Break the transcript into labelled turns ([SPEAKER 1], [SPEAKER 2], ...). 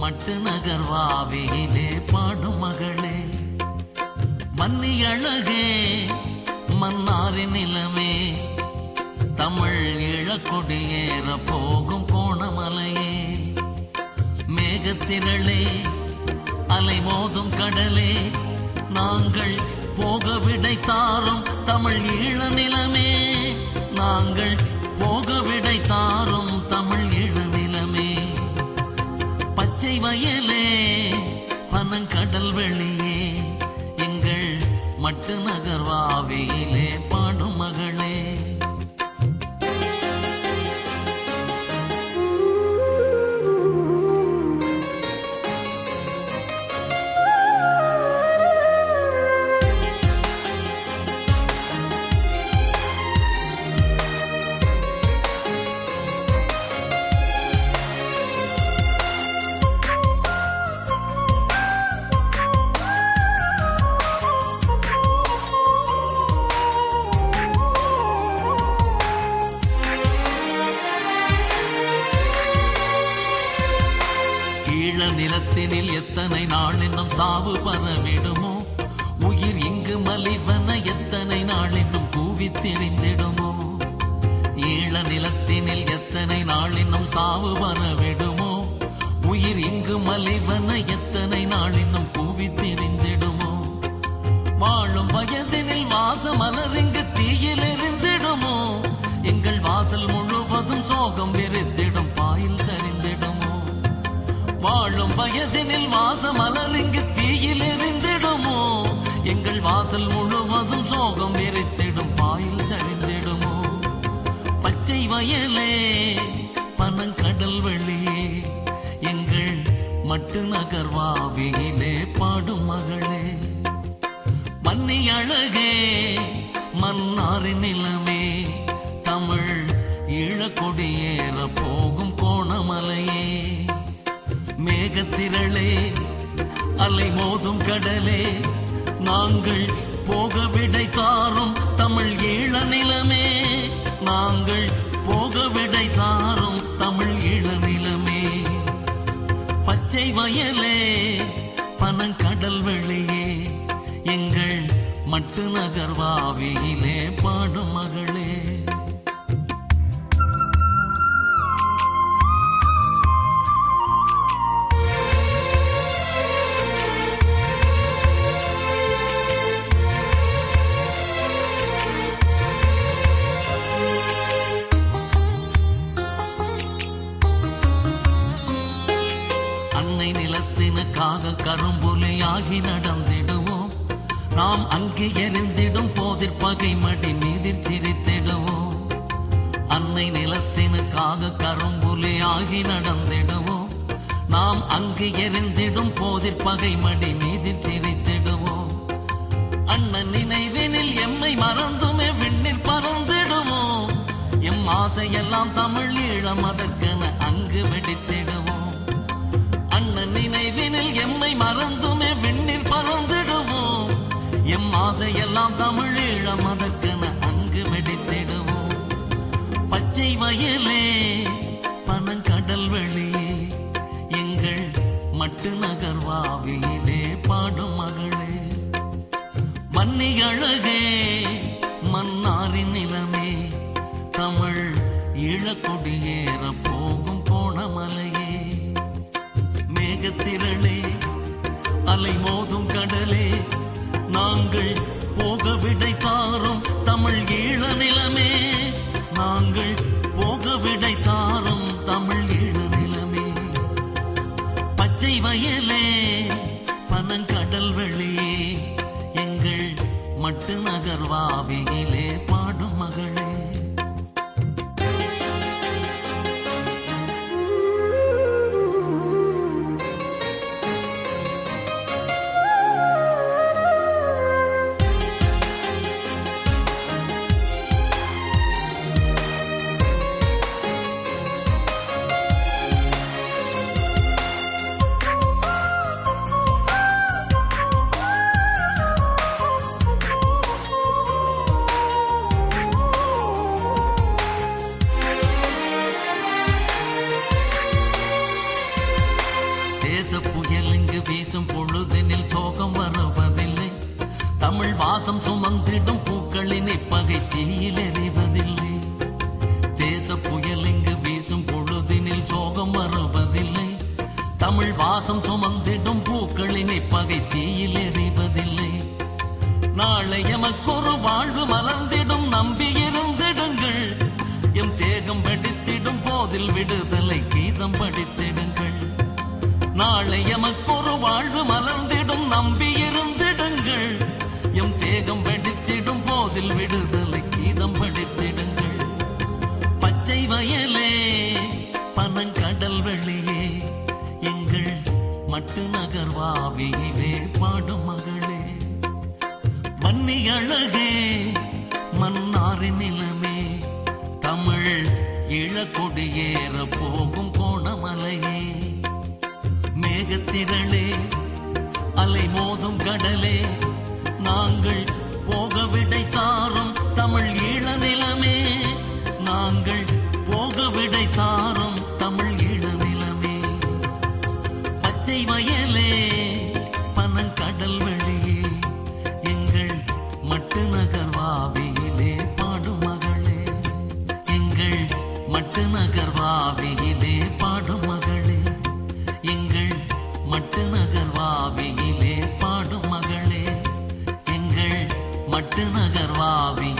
[SPEAKER 1] மட்டு நகர்வாவியிலே பாடும் மகளே மன்னி அழகே மன்னாரின் நிலமே தமிழ் இழக்கொடியேற போகும் கோணமலையே மேகத்திரளே அலை மோதும் கடலே நாங்கள் போக விடை தாரும் தமிழ் ஈழ நிலமே நாங்கள் போக விடை தாரும் தமிழ் ஈழ நிலமே பச்சை வயலே பனங்கடல் வெளியே எங்கள் மட்டு நகர்வாவியிலே பாடும் மகளே ஈழ நிலத்தினில் எத்தனை நாள் இன்னும் சாவு பரவிடுமோ உயிர் இங்கு மலிவன எத்தனை நாள் இன்னும் கூவி திரிந்திடுமோ ஈழ நிலத்தினில் எத்தனை நாள் இன்னும் சாவு பரவிடுமோ உயிர் இங்கு மலிவன எத்தனை நாள் இன்னும் கூவி திரிந்திடுமோ வாழும் வயதினில் வாச மலர் இங்கு தீயில் எரிந்திடுமோ எங்கள் வாசல் முழுவதும் சோகம் வெறித்திடும் பாயில் சரிந்திடுமோ வாழும் வயதினில் வாச மலர் இங்கு தீயில் எரிந்திடுமோ எங்கள் வாசல் முழுவதும் சோகம் வெறித்திடும் பாயில் சரிந்திடுமோ பச்சை வயலே பனங்கடல் வெளியே எங்கள் மட்டு நகர்வாவியிலே பாடும் மகளே மன்னி அழகே மன்னாரின் நிலமே தமிழ் ஈழக்கொடியேற போகும் கோணமலையே மேகத்திரளே அலை மோதும் கடலே நாங்கள் போக விடை தாரும் தமிழ் ஈழ நிலமே நாங்கள் போக விடை தாரும் தமிழ் ஈழ நிலமே பச்சை வயலே பனங்கடல் வெளியே எங்கள் மட்டு நகர்வாவியிலே பாடும் மகளே அன்னை நிலத்தினுக்காக கரும்புலியாகி நடந்திடுவோம் நாம் அங்கே எரிந்திடும் போதிற் பகை மடி மீதிர் சிரித்திடுவோம் அன்னை நிலத்தினுக்காக கரும்புலியாகி நடந்திடுவோம் நாம் அங்கு எரிந்திடும் போதிற் பகை மடி மீதிர் சிரித்திடுவோம் அண்ணன் நினைவினில் எம்மை மறந்துமே விண்ணில் பறந்திடுவோம் எம் ஆசையெல்லாம் தமிழ் ஈழம் அதற்கென அங்கு வெடித்திடுவோம் அண்ணன் நினைவினில் எம்மை மறந்துமே விண்ணில் பறந்திடுவோம் எம் ஆசையெல்லாம் தமிழ் ஈழம் அதற்கென அங்கு வெடித்திடுவோம் பச்சை வயலே பனங்கடல் வெளியே எங்கள் மட்டு நகர்வாவியிலே பாடும் மகளே மன்னி அழகே மன்னாரின் நிலமே தமிழ் ஈழக்கொடியேற போகும் கோணமலையே மேகத்திரளே அலை மோதும் கடலே நாங்கள் போக விடை தாரும் தமிழ் ஈழ நிலமே நாங்கள் போக விடை தாரும் தமிழ் ஈழ நிலமே பச்சை வயலே பனங்கடல் வெளியே எங்கள் மட்டு நகர்வாவியிலே பாடும் மகளே வாசம் சுமந்திடும் பூக்களின் இப்பகை தீயில் எறிவதில்லை தேச புயல் இங்கு வீசும் பொழுதினில் சோகம் வருவதில்லை தமிழ் வாசம் சுமந்திடும் பூக்களின் இப்பகை தீயில் எறிவதில்லை நாளை எமக்கொரு வாழ்வு மலர்ந்திடும் நம்பியிருந்திடுங்கள் எம் தேகம் வெடித்திடும் போதில் விடுதலை கீதம் படித்திடுங்கள் நாளை எமக்கொரு வாழ்வு மலர்ந்திடும் நம்பியிருந்திடுங்கள் எம் தேகம் வெடித்திடும் போதில் விடுதலை கீதம் படித்திடுங்கள் பச்சை வயலே பனங்கடல் வெளியே எங்கள் மட்டு நகர்வாவியிலே பாடும் மகளே வன்னி அழகே மன்னாரின் நிலமே தமிழ் இளக்கொடியேற போகும் கோணமலையே மேகத்திரளே அலை மோதும் கடலே நாங்கள் போக விடை தாரும் தமிழ் ஈழ நிலமே நாங்கள் போக விடை தாரும் தமிழ் ஈழ நிலமே பச்சை வயலே பனங்கடல் வெளியே எங்கள் மட்டு நகர்வாவியிலே பாடும் மகளே எங்கள் மட்டு நகர்வாவியிலே பாடும் மகளே எங்கள் மட்டு நகர்வாவியிலே பாடும் மகளே எங்கள் மட்டு நகர்வாவி